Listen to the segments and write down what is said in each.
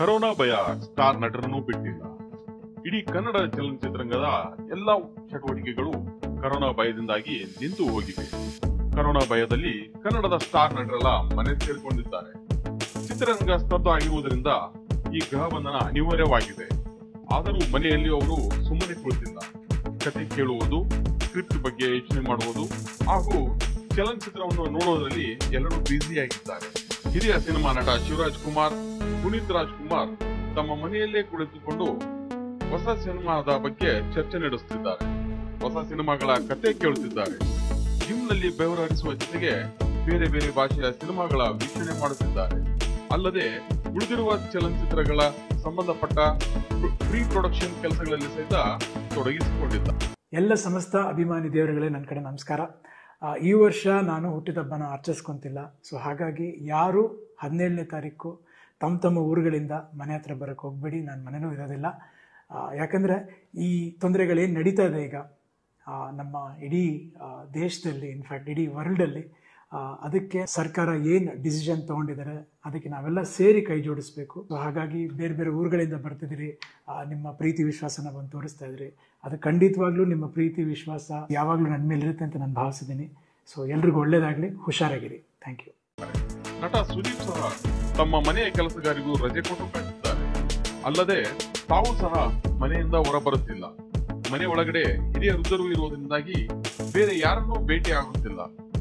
corona ಭಯ star ನಟರನ್ನು ಬಿಟ್ಟಿಲ್ಲ ಇಡೀ ಕನ್ನಡ ಚಲನಚಿತ್ರರಂಗದ ಎಲ್ಲಾ ಚಟುವಟಿಕೆಗಳು ಕರೋನಾ ಭಯದಿಂದಾಗಿ ನಿಂತು ಹೋಗಿವೆ ಕರೋನಾ ಭಯದಲ್ಲಿ ಕನ್ನಡದ ಸ್ಟಾರ್ ನಟರೆಲ್ಲ ಮನೆ ಸೇರಿಕೊಂಡಿದ್ದಾರೆ ಚಿತ್ರರಂಗ ಸ್ತಬ್ಧ ಆಗಿರುವುದರಿಂದ ಈ ಗೃಹ ಬಂಧನ ಅನಿವಾರ್ಯವಾಗಿದೆ ಆದರೂ ಮನೆಯಲ್ಲಿ ಅವರು ಸುಮ್ಮನೆ ಕುಳಿತಿಲ್ಲ ಕತೆ ಕೇಳುವುದು ಸ್ಕ್ರಿಪ್ಟ್ ಬಗ್ಗೆ ಯೋಚನೆ ಮಾಡುವುದು ಹಾಗೂ ಚಲನಚಿತ್ರವನ್ನು ನೋಡುವುದರಲ್ಲಿ ಎಲ್ಲರೂ ಬ್ಯುಸಿಯಾಗಿದ್ದಾರೆ ಹಿರಿಯ ಸಿನಿಮಾ ನಟ ಶಿವರಾಜ್ ಕುಮಾರ್ ಪುನೀತ್ ರಾಜ್ಕುಮಾರ್ ತಮ್ಮ ಮನೆಯಲ್ಲೇ ಕುಳಿತುಕೊಂಡು ಹೊಸ ಸಿನಿಮಾದ ಬಗ್ಗೆ ಚರ್ಚೆ ನಡೆಸುತ್ತಿದ್ದಾರೆ ಹೊಸ ಸಿನಿಮಾಗಳ ಕತೆ ಕೇಳುತ್ತಿದ್ದಾರೆ ಜಿಮ್ ನಲ್ಲಿ ಬೆವರರಿಸುವ ಜೊತೆಗೆ ಬೇರೆ ಬೇರೆ ಭಾಷೆಯ ಸಿನಿಮಾಗಳ ವೀಕ್ಷಣೆ ಮಾಡುತ್ತಿದ್ದಾರೆ ಅಲ್ಲದೆ ಉಳಿದಿರುವ ಚಲನಚಿತ್ರಗಳ ಸಂಬಂಧಪಟ್ಟ ಪ್ರೀ ಪ್ರೊಡಕ್ಷನ್ ಕೆಲಸಗಳಲ್ಲಿ ಸಹಿತ ತೊಡಗಿಸಿಕೊಂಡಿದ್ದಾರೆ ಎಲ್ಲ ಸಮಸ್ತ ಅಭಿಮಾನಿ ದೇವರುಗಳೇ ನನ್ನ ಕಡೆ ನಮಸ್ಕಾರ ಆ, ಈ ವರ್ಷ ನಾನು ಹುಟ್ಟಿದಬ್ಬನ ಆಚರಿಸ್ಕೊಂತಿಲ್ಲ ಸೊ ಹಾಗಾಗಿ ಯಾರು ಹದಿನೇಳನೇ ತಾರೀಕು ತಮ್ಮ ತಮ್ಮ ಊರುಗಳಿಂದ ಮನೆ ಹತ್ರ ಬರೋಕ್ಕೆ ಹೋಗ್ಬೇಡಿ ನಾನು ಮನೆಯೂ ಇರೋದಿಲ್ಲ ಆ, ಯಾಕಂದರೆ ಈ ತೊಂದರೆಗಳೇನು ನಡೀತಾ ಇದೆ ಈಗ ಆ, ನಮ್ಮ ಇಡೀ ಆ, ದೇಶದಲ್ಲಿ ಇನ್ಫ್ಯಾಕ್ಟ್ ಇಡೀ ವರ್ಲ್ಡಲ್ಲಿ ಅದಕ್ಕೆ ಸರ್ಕಾರ ಏನು ಡಿಸಿಷನ್ ತೊಗೊಂಡಿದ್ದಾರೆ ಅದಕ್ಕೆ ನಾವೆಲ್ಲ ಸೇರಿ ಕೈ ಜೋಡಿಸ್ಬೇಕು ಸೊ ಹಾಗಾಗಿ ಬೇರೆ ಬೇರೆ ಊರುಗಳಿಂದ ಬರ್ತಿದ್ದೀರಿ ಆ, ನಿಮ್ಮ ಪ್ರೀತಿ ವಿಶ್ವಾಸನ ಬಂದು ತೋರಿಸ್ತಾ ಇದ್ರಿ ಅದು ಖಂಡಿತವಾಗ್ಲೂ ನಿಮ್ಮ ಪ್ರೀತಿ ವಿಶ್ವಾಸ ಯಾವಾಗಲೂ ನನ್ನ ಮೇಲೆ ಇರುತ್ತೆ ಅಂತ ನಾನು ಭಾವಿಸಿದ್ದೀನಿ ಸೊ ಎಲ್ರಿಗೂ ಒಳ್ಳೇದಾಗಲಿ ಹುಷಾರಾಗಿರಿ ಥ್ಯಾಂಕ್ ಯು ನಟ ಸುದೀಪ್ ಸಹ ತಮ್ಮ ಮನೆಯ ಕೆಲಸಗಾರಿಗೂ ರಜೆ ಕೊಟ್ಟು ಕಳಿಸಿದ್ದಾರೆ ಅಲ್ಲದೆ ತಾವು ಸಹ ಮನೆಯಿಂದ ಹೊರಬರುತ್ತಿಲ್ಲ ಮನೆ ಒಳಗಡೆ ಹಿರಿಯ ವೃದ್ಧರು ಇರುವುದರಿಂದಾಗಿ ಬೇರೆ ಯಾರನ್ನೂ ಭೇಟಿ ಆಗುತ್ತಿಲ್ಲ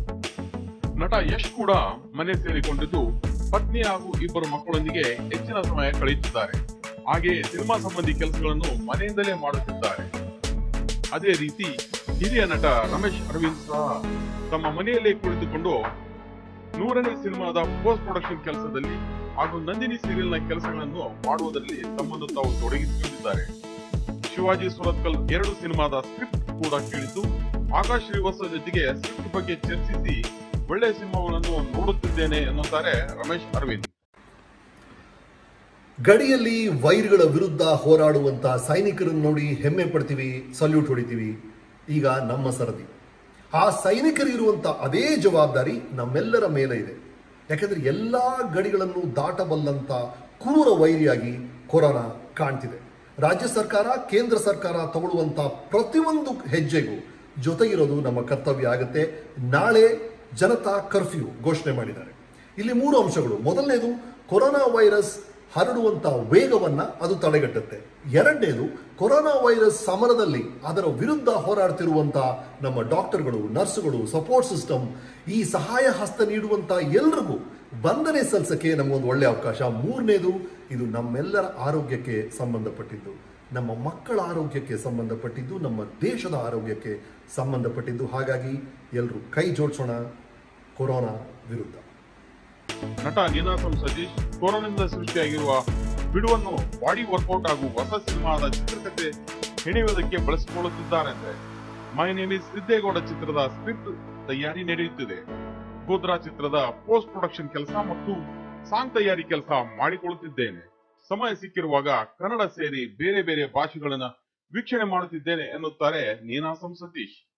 ನಟ ಯಶ್ ಕೂಡ ಮನೆ ಸೇರಿಕೊಂಡಿದ್ದು ಪತ್ನಿ ಹಾಗೂ ಇಬ್ಬರು ಮಕ್ಕಳೊಂದಿಗೆ ಹೆಚ್ಚಿನ ಸಮಯ ಕಳೆಯುತ್ತಿದ್ದಾರೆ ಹಾಗೆ ಸಿನಿಮಾ ಸಂಬಂಧಿ ಕೆಲಸಗಳನ್ನು ಮನೆಯಿಂದಲೇ ಮಾಡುತ್ತಿದ್ದಾರೆ ಅದೇ ರೀತಿ ಹಿರಿಯ ನಟ ರಮೇಶ್ ಅರವಿಂದ್ ಸಹ ತಮ್ಮ ಮನೆಯಲ್ಲೇ ಕುಳಿತುಕೊಂಡು ನೂರನೇ ಸಿನಿಮಾದ ಪೋಸ್ಟ್ ಪ್ರೊಡಕ್ಷನ್ ಕೆಲಸದಲ್ಲಿ ಹಾಗೂ ನಂದಿನಿ ಸೀರಿಯಲ್ನ ಕೆಲಸಗಳನ್ನು ಮಾಡುವುದರಲ್ಲಿ ತಮ್ಮನ್ನು ತಾವು ತೊಡಗಿಸಿಕೊಂಡಿದ್ದಾರೆ ಶಿವಾಜಿ ಸುರತ್ಕಲ್ ಎರಡು ಸಿನಿಮಾದ ಸ್ಕ್ರಿಪ್ಟ್ ಕೂಡ ಕೇಳಿದ್ದು ಆಕಾಶ್ ಶ್ರೀವತ್ಸ ಜೊತೆಗೆ ಸ್ಕ್ರಿಪ್ಟ್ ಬಗ್ಗೆ ಚರ್ಚಿಸಿ ಒಳ್ಳೆ ಸಿನಿಮಾಗಳನ್ನು ನೋಡುತ್ತಿದ್ದೇನೆ ಎನ್ನುತ್ತಾರೆ ರಮೇಶ್ ಅರವಿಂದ್ ಗಡಿಯಲ್ಲಿ ವೈರ್ಗಳ ವಿರುದ್ಧ ಹೋರಾಡುವಂತ ಸೈನಿಕರನ್ನು ನೋಡಿ ಹೆಮ್ಮೆ ಪಡ್ತೀವಿ ಸಲ್ಯೂಟ್ ಹೊಡಿತೀವಿ ಈಗ ನಮ್ಮ ಸರದಿ ಆ ಸೈನಿಕರಿರುವಂತ ಅದೇ ಜವಾಬ್ದಾರಿ ನಮ್ಮೆಲ್ಲರ ಮೇಲೆ ಇದೆ ಯಾಕಂದ್ರೆ ಎಲ್ಲಾ ಗಡಿಗಳನ್ನು ದಾಟಬಲ್ಲಂತ ಕ್ರೂರ ವೈರಿಯಾಗಿ ಕೊರೋನಾ ಕಾಣ್ತಿದೆ ರಾಜ್ಯ ಸರ್ಕಾರ ಕೇಂದ್ರ ಸರ್ಕಾರ ತಗೊಳ್ಳುವಂತ ಪ್ರತಿಯೊಂದು ಹೆಜ್ಜೆಗೂ ಜೊತೆಗಿರೋದು ನಮ್ಮ ಕರ್ತವ್ಯ ಆಗುತ್ತೆ ನಾಳೆ ಜನತಾ ಕರ್ಫ್ಯೂ ಘೋಷಣೆ ಮಾಡಿದ್ದಾರೆ ಇಲ್ಲಿ ಮೂರು ಅಂಶಗಳು ಮೊದಲನೇದು ಕೊರೋನಾ ವೈರಸ್ ಹರಡುವಂತ ವೇಗವನ್ನ ಅದು ತಡೆಗಟ್ಟುತ್ತೆ ಎರಡನೇದು ಕೊರೋನಾ ವೈರಸ್ ಸಮರದಲ್ಲಿ ಅದರ ವಿರುದ್ಧ ಹೋರಾಡ್ತಿರುವಂತ ನಮ್ಮ ಡಾಕ್ಟರ್ಗಳು ನರ್ಸ್ಗಳು ಸಪೋರ್ಟ್ ಸಿಸ್ಟಮ್ ಈ ಸಹಾಯ ಹಸ್ತ ನೀಡುವಂತ ಎಲ್ರಿಗೂ ಬಂಧನೆ ಸಲ್ಲಿಸಕ್ಕೆ ನಮಗೊಂದು ಒಳ್ಳೆ ಅವಕಾಶ ಮೂರನೇದು ಇದು ನಮ್ಮೆಲ್ಲರ ಆರೋಗ್ಯಕ್ಕೆ ಸಂಬಂಧಪಟ್ಟಿದ್ದು ನಮ್ಮ ಮಕ್ಕಳ ಆರೋಗ್ಯಕ್ಕೆ ಸಂಬಂಧಪಟ್ಟಿದ್ದು ನಮ್ಮ ದೇಶದ ಆರೋಗ್ಯಕ್ಕೆ ಸಂಬಂಧಪಟ್ಟಿದ್ದು ಹಾಗಾಗಿ ಎಲ್ಲರೂ ಕೈ ಜೋಡಿಸೋಣ ಕೊರೋನಾ ವಿರುದ್ಧ ನಟ ನೀನಾಸಂ ಸತೀಶ್ ಕೊರೋನಾದಿಂದ ಸೃಷ್ಟಿಯಾಗಿರುವ ಬಿಡುವನ್ನು ಬಾಡಿ ವರ್ಕೌಟ್ ಹಾಗೂ ಹೊಸ ಸಿನಿಮಾದ ಚಿತ್ರಕಥೆ ಹೆಣೆಯುವುದಕ್ಕೆ ಬಳಸಿಕೊಳ್ಳುತ್ತಿದ್ದಾರಂತೆ ಮೈ ನೇಮ್ ಇಸ್ ಸಿದ್ದೇಗೌಡ ಚಿತ್ರದ ಸ್ಕ್ರಿಪ್ಟ್ ತಯಾರಿ ನಡೆಯುತ್ತಿದೆ ಗೋದ್ರಾ ಚಿತ್ರದ ಪೋಸ್ಟ್ ಪ್ರೊಡಕ್ಷನ್ ಕೆಲಸ ಮತ್ತು ಸಾಂಗ್ ತಯಾರಿ ಕೆಲಸ ಮಾಡಿಕೊಳ್ಳುತ್ತಿದ್ದೇನೆ ಸಮಯ ಸಿಕ್ಕಿರುವಾಗ ಕನ್ನಡ ಸೇರಿ ಬೇರೆ ಬೇರೆ ಭಾಷೆಗಳನ್ನ ವೀಕ್ಷಣೆ ಮಾಡುತ್ತಿದ್ದೇನೆ ಎನ್ನುತ್ತಾರೆ ನೀನಾಸಂ ಸತೀಶ್